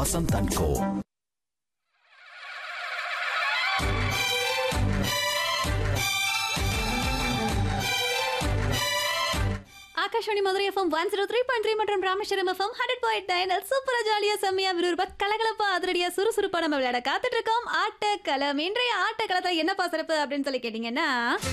Vasanth and co Akashvani Madurai FM one zero three point three மற்றும் Rameswaram FM hundred point nine சூப்பரா ஜாலியா செம்மையா விறுவிறுப்பா கலகலப்பா அதிரடியா சுறுசுறுப்பா நம்ம விளையாட காத்துட்டு இருக்கோம் ஆட்டக்களம் இன்றைய ஆட்டக்களத்துல என்னப்பா சிறப்பு அப்படின்னு சொல்லி கேட்டீங்கன்னா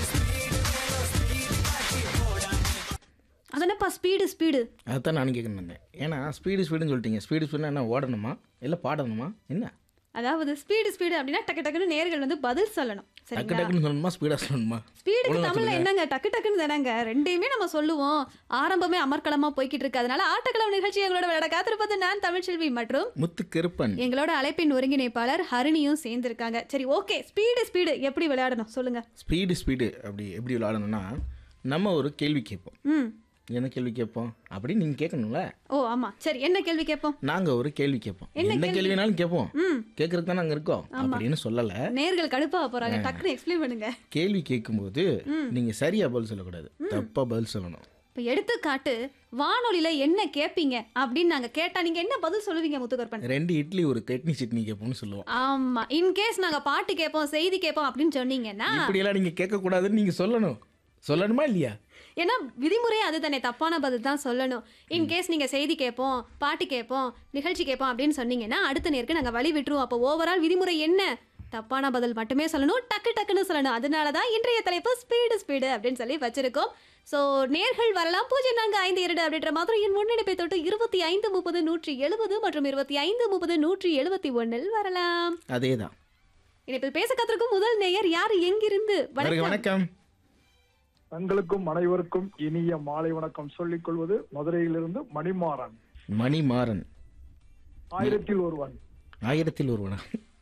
அது என்னப்பா ஸ்பீடு ஸ்பீடு அதுதான் நான் கேட்கணும் வந்தேன் ஏன்னா ஸ்பீடு ஸ்பீடுன்னு சொல்லிட்டீங்க ஸ்பீடு ஸ்பீடுனா என்ன ஓடணுமா இல்லை பாடணுமா என்ன அதாவது ஸ்பீடு ஸ்பீடு அப்படின்னா டக்கு டக்குன்னு நேர்கள் வந்து பதில் சொல்லணும் டக்கு சரிங்களா டக்குன்னு சொல்லணுமா ஸ்பீடாக சொல்லணுமா ஸ்பீடுக்கு ஒழுங்கா தமிழ்ல சொல்லுங்க. என்னங்க டக்கு டக்குன்னு தானங்க ரெண்டையுமே நம்ம சொல்லுவோம் ஆரம்பமே அமர்க்களமா போய்கிட்டு இருக்கு அதனால ஆட்டக்களம் நிகழ்ச்சி எங்களோட விளையாட காத்திருப்பது நான் தமிழ்ச்செல்வி மற்றும் முத்து கருப்பன் எங்களோட அழைப்பின் ஒருங்கிணைப்பாளர் ஹரிணியும் சேர்ந்திருக்காங்க சரி ஓகே ஸ்பீடு ஸ்பீடு எப்படி விளையாடணும் சொல்லுங்க ஸ்பீடு ஸ்பீடு அப்படி எப்படி விளாடணும்னா நம்ம ஒரு கேள்வி கேட்போம் ம் என்ன கேள்வி கேட்போம் அப்படி நீங்கள் கேட்கணும்ல ஓ ஆமா சரி என்ன கேள்வி கேட்போம் நாங்கள் ஒரு கேள்வி கேட்போம் என்ன என்ன கேள்வினாலும் கேட்போம் ம் கேட்கறதுக்கு தான் நாங்கள் இருக்கோம் அப்படின்னு சொல்லலை நேர்கள் கடுப்பா போறாங்க டக்குன்னு எக்ஸ்பிளைன் பண்ணுங்க கேள்வி கேட்கும்போது நீங்கள் சரியாக பதில் சொல்லக்கூடாது தப்பாக பதில் சொல்லணும் இப்போ எடுத்துக்காட்டு வானொலியில என்ன கேட்பீங்க அப்படின்னு நாங்க கேட்டா நீங்க என்ன பதில் சொல்லுவீங்க முத்துக்கற்பன் ரெண்டு இட்லி ஒரு கட்னி சட்னி கேட்போம்னு சொல்லுவோம் ஆமா இன்கேஸ் நாங்க பாட்டு கேட்போம் செய்தி கேட்போம் அப்படின்னு சொன்னீங்கன்னா இப்படியெல்லாம் நீங்கள் கேட்கக்கூடாதுன்னு நீங்கள் சொல்லணும் சொல்லணுமா இல்லையா ஏன்னா விதிமுறை அதுதானே தப்பான பதில் தான் சொல்லணும் இன்கேஸ் நீங்க செய்தி கேட்போம் பாட்டு கேட்போம் நிகழ்ச்சி கேட்போம் அப்படின்னு சொன்னீங்கன்னா அடுத்த நேருக்கு நாங்க வழி விட்டுருவோம் அப்போ ஓவரால் விதிமுறை என்ன தப்பான பதில் மட்டுமே சொல்லணும் டக்கு டக்குன்னு சொல்லணும் அதனால தான் இன்றைய தலைப்பு ஸ்பீடு ஸ்பீடு அப்படின்னு சொல்லி வச்சிருக்கோம் ஸோ நேர்கள் வரலாம் பூஜ்ஜியம் நான்கு ஐந்து இரண்டு அப்படின்ற மாதிரி என் முன்னெடுப்பை தொட்டு இருபத்தி ஐந்து முப்பது நூற்றி எழுபது மற்றும் இருபத்தி ஐந்து முப்பது நூற்றி எழுபத்தி ஒன்றில் வரலாம் அதே தான் இணைப்பில் பேச கத்திருக்கும் முதல் நேயர் யார் எங்கிருந்து வணக்கம் வணக்கம் வணக்கம் தங்களுக்கும் அனைவருக்கும் இனிய மாலை வணக்கம் சொல்லிக் கொள்வது மதுரையிலிருந்து மணிமாறன் மணிமாறன் ஆயிரத்தில் ஒருவன் ஆயிரத்தில் ஒருவனா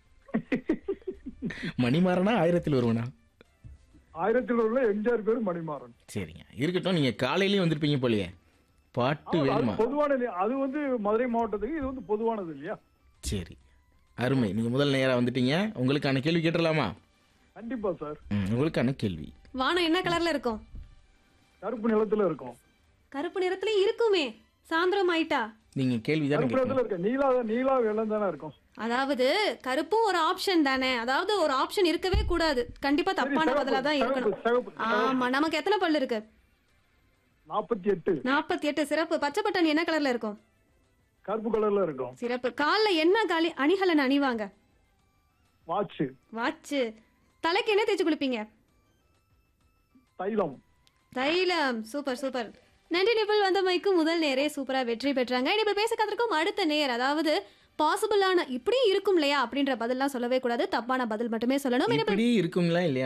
மணிமாறனா ஆயிரத்தில் ஒருவனா ஆயிரத்தில் ஒருவன் எம்ஜிஆர் பேரு மணிமாறன் சரிங்க இருக்கட்டும் நீங்க காலையிலயும் வந்திருப்பீங்க போலயே பாட்டு அது வேணுமா பொதுவானது அது வந்து மதுரை மாவட்டத்துக்கு இது வந்து பொதுவானது இல்லையா சரி அருமை நீங்க முதல் நேரா வந்துட்டீங்க உங்களுக்கான கேள்வி கேட்டுடலாமா கண்டிப்பா சார் ம், உங்களுக்கான கேள்வி வானம் என்ன கலர்ல இருக்கும் கருப்பு நிலத்துல இருக்கும் கருப்பு நிறத்துலயும் இருக்குமே சாயந்தரம் ஆயிட்டா நீங்க கேள்வி தானே கருப்பு நிலத்துல கேட்கணும் இருக்க நீலா நீலா வெள்ளம் தானே இருக்கும் அதாவது கருப்பும் ஒரு ஆப்ஷன் தானே அதாவது ஒரு ஆப்ஷன் இருக்கவே கூடாது கண்டிப்பா தப்பான சிவப்பு, பதிலா தான் சிவப்பு, இருக்கணும் சிவப்பு, ஆமா நமக்கு எத்தனை பல்லு இருக்கு நாற்பத்தி எட்டு நாற்பத்தி எட்டு சிறப்பு பச்சை பட்டாணி என்ன கலர்ல இருக்கும் கருப்பு கலர்ல இருக்கும் சிறப்பு கால்ல என்ன காலி அணிகலன் அணிவாங்க வாட்ச் வாட்சு தலைக்கு என்ன தேய்ச்சி குளிப்பீங்க தைலம் தைலம் சூப்பர் சூப்பர் நன்றி நிபிள் வந்த மைக்கு முதல் நேரே சூப்பரா வெற்றி பெற்றாங்க நிபிள் பேச கத்திருக்கும் அடுத்த நேர் அதாவது பாசிபிளான இப்படியும் இருக்கும் இல்லையா அப்படின்ற பதில்லாம் சொல்லவே கூடாது தப்பான பதில் மட்டுமே சொல்லணும் இனிப்பு இப்படி இருக்கும்ல இல்லையா